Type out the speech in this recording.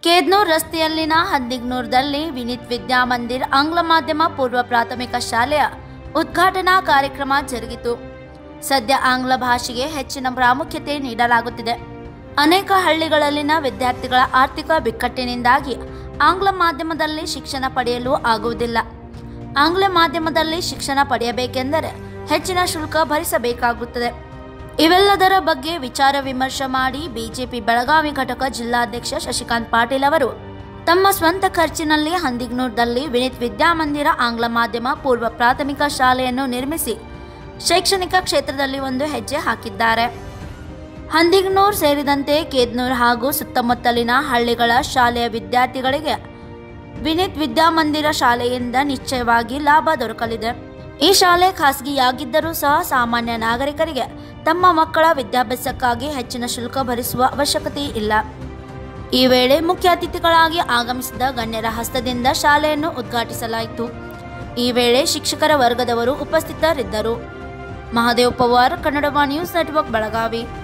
ಕೇದ್ನೂರ್ ರಸ್ತೆಯಲ್ಲಿನ ಹಂದಿಗ್ನೂರ್ದಲ್ಲಿ ವಿನೀತ್ ವಿದ್ಯಾಮಂದಿರ್ ಆಂಗ್ಲ ಮಾಧ್ಯಮ ಪೂರ್ವ ಪ್ರಾಥಮಿಕ ಶಾಲೆಯ ಉದ್ಘಾಟನಾ ಕಾರ್ಯಕ್ರಮ ಜರುಗಿತು ಸದ್ಯ ಆಂಗ್ಲ ಭಾಷೆಗೆ ಹೆಚ್ಚಿನ ಪ್ರಾಮುಖ್ಯತೆ ನೀಡಲಾಗುತ್ತಿದೆ ಅನೇಕ ಹಳ್ಳಿಗಳಲ್ಲಿನ ವಿದ್ಯಾರ್ಥಿಗಳ ಆರ್ಥಿಕ ಬಿಕ್ಕಟ್ಟಿನಿಂದಾಗಿ ಆಂಗ್ಲ ಮಾಧ್ಯಮದಲ್ಲಿ ಶಿಕ್ಷಣ ಪಡೆಯಲು ಆಗುವುದಿಲ್ಲ ಆಂಗ್ಲ ಮಾಧ್ಯಮದಲ್ಲಿ ಶಿಕ್ಷಣ ಪಡೆಯಬೇಕೆಂದರೆ ಹೆಚ್ಚಿನ ಶುಲ್ಕ ಭರಿಸಬೇಕಾಗುತ್ತದೆ ಇವೆಲ್ಲದರ ಬಗ್ಗೆ ವಿಚಾರ ವಿಮರ್ಶೆ ಮಾಡಿ ಬಿಜೆಪಿ ಬೆಳಗಾವಿ ಘಟಕ ಜಿಲ್ಲಾಧ್ಯಕ್ಷ ಶಶಿಕಾಂತ್ ಪಾಟೀಲ್ ಅವರು ತಮ್ಮ ಸ್ವಂತ ಖರ್ಚಿನಲ್ಲಿ ಹಂದಿಗ್ನೂರ್ದಲ್ಲಿ ವಿನೀತ್ ವಿದ್ಯಾಮಂದಿರ ಆಂಗ್ಲ ಮಾಧ್ಯಮ ಪೂರ್ವ ಪ್ರಾಥಮಿಕ ಶಾಲೆಯನ್ನು ನಿರ್ಮಿಸಿ ಶೈಕ್ಷಣಿಕ ಕ್ಷೇತ್ರದಲ್ಲಿ ಒಂದು ಹೆಜ್ಜೆ ಹಾಕಿದ್ದಾರೆ ಹಂದಿಗ್ನೂರ್ ಸೇರಿದಂತೆ ಕೇದ್ನೂರ್ ಹಾಗೂ ಸುತ್ತಮುತ್ತಲಿನ ಹಳ್ಳಿಗಳ ಶಾಲೆಯ ವಿದ್ಯಾರ್ಥಿಗಳಿಗೆ ವಿನೀತ್ ವಿದ್ಯಾಮಂದಿರ ಶಾಲೆಯಿಂದ ನಿಶ್ಚಯವಾಗಿ ಲಾಭ ದೊರಕಲಿದೆ ಈ ಶಾಲೆ ಖಾಸಗಿಯಾಗಿದ್ದರೂ ಸಹ ಸಾಮಾನ್ಯ ನಾಗರಿಕರಿಗೆ ತಮ್ಮ ಮಕ್ಕಳ ವಿದ್ಯಾಭ್ಯಾಸಕ್ಕಾಗಿ ಹೆಚ್ಚಿನ ಶುಲ್ಕ ಭರಿಸುವ ಅವಶ್ಯಕತೆ ಇಲ್ಲ ಈ ವೇಳೆ ಮುಖ್ಯ ಅತಿಥಿಗಳಾಗಿ ಆಗಮಿಸಿದ ಗಣ್ಯರ ಹಸ್ತದಿಂದ ಶಾಲೆಯನ್ನು ಉದ್ಘಾಟಿಸಲಾಯಿತು ಈ ವೇಳೆ ಶಿಕ್ಷಕರ ವರ್ಗದವರು ಉಪಸ್ಥಿತರಿದ್ದರು ಮಹಾದೇವ್ ಪವಾರ್ ಕನ್ನಡ ನ್ಯೂಸ್ ನೆಟ್ವರ್ಕ್ ಬೆಳಗಾವಿ